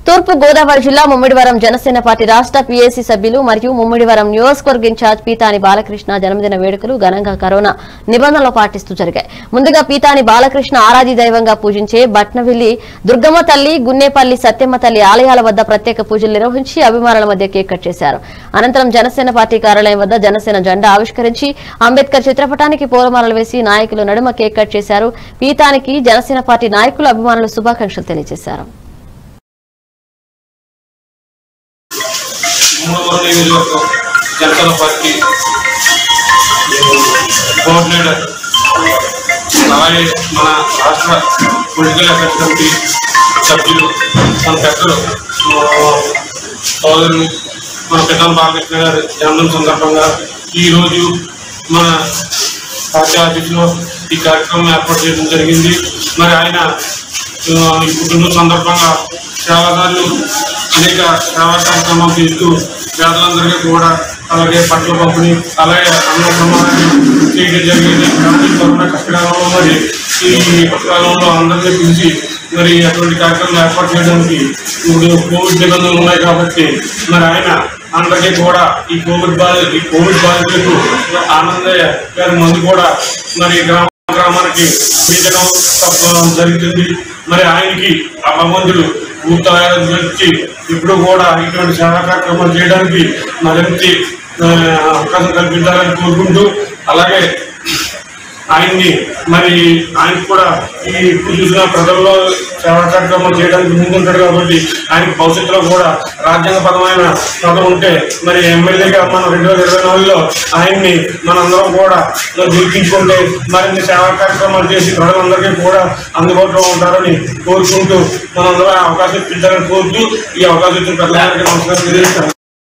తూర్పు గోదావరి జిల్లా ముమ్మిడివరం జనసేన పార్టీ రాష్ట్ర పీఏసీ సభ్యులు మరియు ముమ్మిడివరం నియోజకవర్గ ఇన్ఛార్జ్ పీతాని బాలకృష్ణ జన్మదిన వేడుకలు ఘనంగా కరోనా నిబంధనలు పాటిస్తూ జరిగాయి ముందుగా పీతాని బాలకృష్ణ ఆరాధి దైవంగా పూజించే బట్నవిల్లి దుర్గమ్మ తల్లి గున్నేపల్లి సత్యమ్మ తల్లి ఆలయాల వద్ద ప్రత్యేక పూజలు నిర్వహించి అభిమానుల మధ్య కేక్ కట్ చేశారు అనంతరం జనసేన పార్టీ కార్యాలయం వద్ద జనసేన జెండా ఆవిష్కరించి అంబేద్కర్ చిత్రపటానికి పూలమాలలు వేసి నాయకులు నడుమ కేక్ కట్ చేశారు పీతానికి జనసేన పార్టీ నాయకులు అభిమానులు శుభాకాంక్షలు తెలియజేశారు మూడవ నియోజకవర్గం జనసేన పార్టీ కోఆర్డినేటర్ అలాగే మన రాష్ట్ర పొలిటికల్ అఫేర్స్ కమిటీ సభ్యులు మన పెద్దలు ఆ, సోదరులు మన పిల్లల బాలకృష్ణ గారి జన్మదిన సందర్భంగా ఈరోజు మన పార్టీ ఆఫీసులో ఈ కార్యక్రమం ఏర్పాటు చేయడం జరిగింది మరి ఆయన ఆ, ఈ పుట్టినరోజు సందర్భంగా చాలాసార్లు అనేక సేవా కార్యక్రమాలు చేస్తూ పేదలందరికీ కూడా అలాగే పట్ల పంపిణీ అలాగే అన్న ప్రమాణాన్ని చేయడం జరిగింది కానీ కరోనా కష్టకాలంలో మరి ఈ కాలంలో అందరినీ పిలిచి మరి అటువంటి కార్యక్రమం ఏర్పాటు చేయడానికి ఇప్పుడు కోవిడ్ నిబంధనలు ఉన్నాయి కాబట్టి మరి ఆయన అందరికీ కూడా ఈ కోవిడ్ బాధ ఈ కోవిడ్ బాధితులకు ఆనందయ్య గారి మందు కూడా మరి గ్రామ గ్రామానికి పెంచడం తప్ప- జరుగుతుంది మరి ఆయనకి ఆ భగవంతుడు పూర్తి వచ్చి ఇప్పుడు కూడా ఇటువంటి సేవా కార్యక్రమాలు చేయడానికి మరింత ఆ, అవకాశం కల్పించాలని కోరుకుంటూ అలాగే ఆయన్ని మరి ఆయనకు కూడా ఈ ఇప్పుడు చూసిన ప్రజల్లో సేవా కార్యక్రమాలు చేయడానికి ముందుంటాడు కాబట్టి ఆయనకు భవిష్యత్తులో కూడా రాజ్యాంగపరమైన పదం ఉంటే మరి ఎమ్మెల్యేగా మనం రెండు వేల ఇరవై నాలుగులో ఆయన్ని మనందరం కూడా గెలిపించుకుంటే మరిన్ని సేవా కార్యక్రమాలు చేసి ప్రజలందరికీ కూడా అందుబాటులో ఉంటారని కోరుకుంటూ మనందరం ఆ అవకాశం ఇప్పించాలని కోరుతూ ఈ అవకాశం ఇచ్చిన ప్రజలందరికీ నమస్కారం తెలియజేస్తాను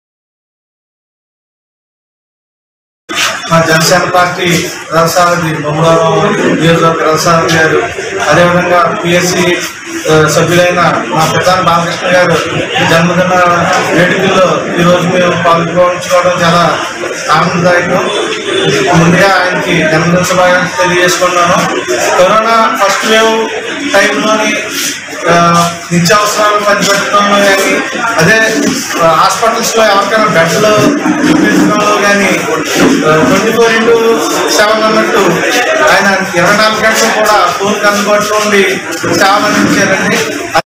మా జనసేన పార్టీ రథసారథి బొమ్మరావు నియోజకవర్గ రథసారథి గారు అదేవిధంగా పిఎస్సి సభ్యులైన మా ప్రధాన బాలకృష్ణ గారు జన్మదిన వేడుకల్లో ఈరోజు మేము పాల్గొంచుకోవడం చాలా ఆనందదాయకం ముందుగా ఆయనకి జన్మదిన శుభాకాంక్షలు తెలియజేసుకున్నాను కరోనా ఫస్ట్ వేవ్ టైంలోని ఆ, నిత్యావసరాలు పంచిపెట్టడంలో కానీ అదే ఆ, హాస్పిటల్స్లో ఎవరికైనా బెడ్లు చూపించడంలో కానీ ట్వంటీ ఫోర్ ఇంటూ సెవెన్ అన్నట్టు ఆయన ఇరవై నాలుగు గంటలు కూడా ఫోన్కి అందుబాటులో ఉండి సేవలు అందించారండి